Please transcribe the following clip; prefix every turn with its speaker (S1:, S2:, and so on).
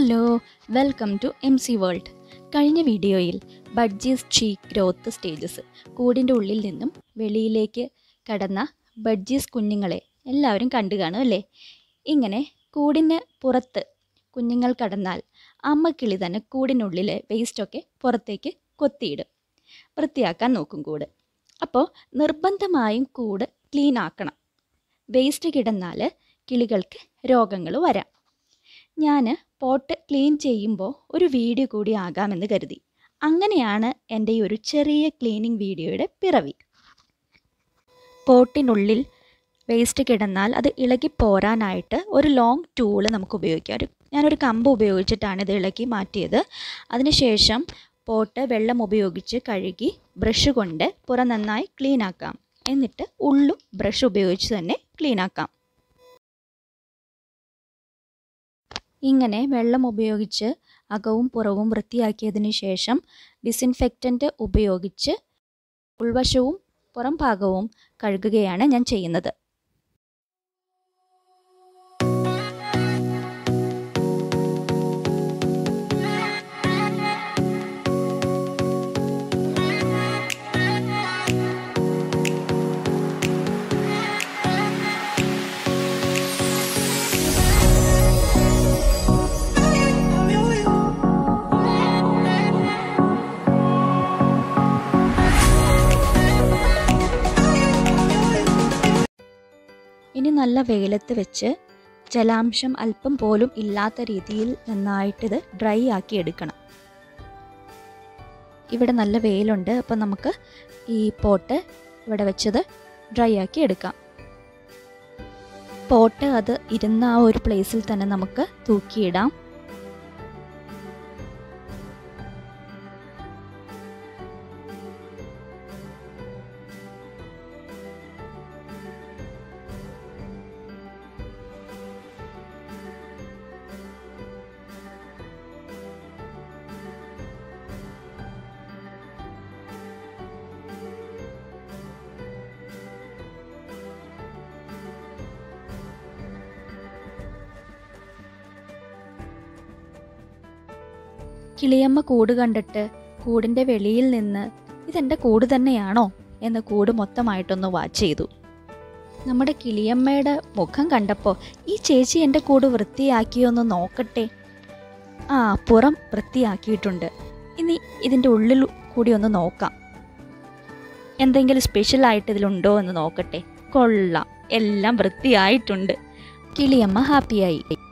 S1: hello welcome to M C world കഴിഞ്ഞ വീഡിയോയിൽ budgies chick growth stages കൂടിൻ്റെ ഉള്ളിൽ നിന്നും വെളിയിലേക്ക് കടന്ന ബഡ്ജീസ് കുഞ്ഞുങ്ങളെ എല്ലാവരും കണ്ടു കാണും അല്ലേ ഇങ്ങനെ കൂടിന് പുറത്ത് കുഞ്ഞുങ്ങൾ കടന്നാൽ അമ്മക്കിളി തന്നെ കൂടിനുള്ളിലെ വേസ്റ്റൊക്കെ പുറത്തേക്ക് കൊത്തിയിടും വൃത്തിയാക്കാൻ നോക്കും കൂട് അപ്പോൾ നിർബന്ധമായും കൂട് ക്ലീൻ ആക്കണം വേസ്റ്റ് കിടന്നാൽ കിളികൾക്ക് രോഗങ്ങൾ വരാം ഞാൻ പോട്ട് ക്ലീൻ ചെയ്യുമ്പോൾ ഒരു വീഡിയോ കൂടി ആകാമെന്ന് കരുതി അങ്ങനെയാണ് എൻ്റെ ഈ ഒരു ചെറിയ ക്ലീനിങ് വീഡിയോയുടെ പിറവി പോട്ടിനുള്ളിൽ വേസ്റ്റ് കിടന്നാൽ അത് ഇളകി പോരാനായിട്ട് ഒരു ലോങ് ടൂള് നമുക്ക് ഉപയോഗിക്കാം ഒരു ഞാനൊരു കമ്പ് ഉപയോഗിച്ചിട്ടാണ് ഇത് ഇളക്കി മാറ്റിയത് അതിനുശേഷം പോട്ട് വെള്ളം ഉപയോഗിച്ച് കഴുകി ബ്രഷ് കൊണ്ട് പുറം നന്നായി ക്ലീൻ ആക്കാം എന്നിട്ട് ഉള്ളും ബ്രഷ് ഉപയോഗിച്ച് തന്നെ ക്ലീൻ ആക്കാം ഇങ്ങനെ വെള്ളം ഉപയോഗിച്ച് അകവും പുറവും വൃത്തിയാക്കിയതിന് ശേഷം ഡിസിൻഫെക്റ്റൻറ്റ് ഉപയോഗിച്ച് ഉൾവശവും പുറം ഭാഗവും കഴുകുകയാണ് ഞാൻ ചെയ്യുന്നത് ഇനി നല്ല വെയിലത്ത് വെച്ച് ജലാംശം അല്പം പോലും ഇല്ലാത്ത രീതിയിൽ നന്നായിട്ടിത് ഡ്രൈ ആക്കി എടുക്കണം ഇവിടെ നല്ല വെയിലുണ്ട് അപ്പോൾ നമുക്ക് ഈ പോട്ട് ഇവിടെ വെച്ചത് ഡ്രൈ ആക്കി എടുക്കാം പോട്ട് അത് ഇരുന്ന ആ ഒരു പ്ലേസിൽ തന്നെ നമുക്ക് തൂക്കിയിടാം കിളിയമ്മ കൂട് കണ്ടിട്ട് കൂടിൻ്റെ വെളിയിൽ നിന്ന് ഇതെൻ്റെ കൂട് തന്നെയാണോ എന്ന് കൂട് മൊത്തമായിട്ടൊന്ന് വാച്ച് ചെയ്തു നമ്മുടെ കിളിയമ്മയുടെ മുഖം കണ്ടപ്പോൾ ഈ ചേച്ചി എൻ്റെ കൂട് വൃത്തിയാക്കിയൊന്ന് നോക്കട്ടെ ആ പുറം വൃത്തിയാക്കിയിട്ടുണ്ട് ഇനി ഇതിൻ്റെ ഉള്ളിൽ കൂടി ഒന്ന് നോക്കാം എന്തെങ്കിലും സ്പെഷ്യൽ ആയിട്ട് ഇതിലുണ്ടോ എന്ന് നോക്കട്ടെ കൊള്ളാം എല്ലാം വൃത്തിയായിട്ടുണ്ട് കിളിയമ്മ ഹാപ്പിയായി